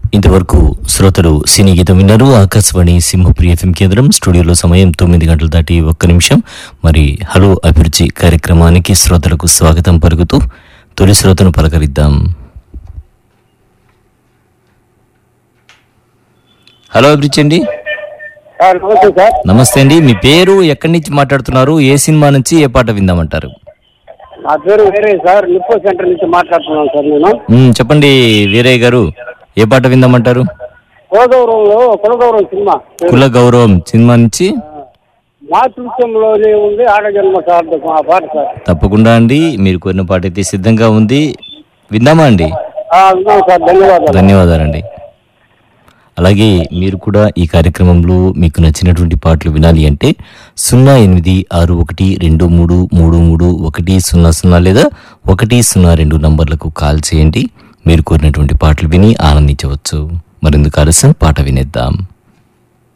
ఇంతవరకు శ్రోతలు సినీ గీతం విన్నారు ఆకాశవాణి సింహప్రియ ఎఫ్ఎం కేంద్రం స్టూడియోలో సమయం తొమ్మిది గంటలు దాటి ఒక్క నిమిషం మరి హలో అభిరుచి కార్యక్రమానికి శ్రోతలకు స్వాగతం పలుకుతూ తొలి శ్రోతను పలకరిద్దాం హలో అభిరుచి అండి సార్ నమస్తే సార్ నమస్తే అండి మీ పేరు ఎక్కడి నుంచి మాట్లాడుతున్నారు ఏ సినిమా నుంచి ఏ పాట విందామంటారు నా పేరు వేరే సార్ నిప్పో సెంటర్ నుంచి మాట్లాడుతున్నాను సార్ నేను మ్, చెప్పండి వీరయ్య గారు ఏ పాట విందామంటారు కులగౌరవంలో కులగౌరవం సినిమా కుల గౌరవం సినిమా నుంచి మాతృత్వంలోనే ఉంది ఆడజన్మ సార్థకం ఆ పాట సార్ తప్పకుండా అండి మీరు కోరిన పాట అయితే సిద్ధంగా ఉంది విందామా అండి ఆ, విన్నాను సార్ ధన్యవాదాలు ధన్యవాదాలండి అలాగే మీరు కూడా ఈ కార్యక్రమంలో మీకు నచ్చినటువంటి పాటలు వినాలి అంటే సున్నా ఎనిమిది ఆరు ఒకటి రెండు మూడు మూడు మూడు ఒకటి సున్నా సున్నా లేదా ఒకటి సున్నా రెండు నంబర్లకు కాల్ చేయండి మీరు కోరినటువంటి పాటలు విని ఆనందించవచ్చు మరెందుకు ఆలస్యం పాట వినేద్దాం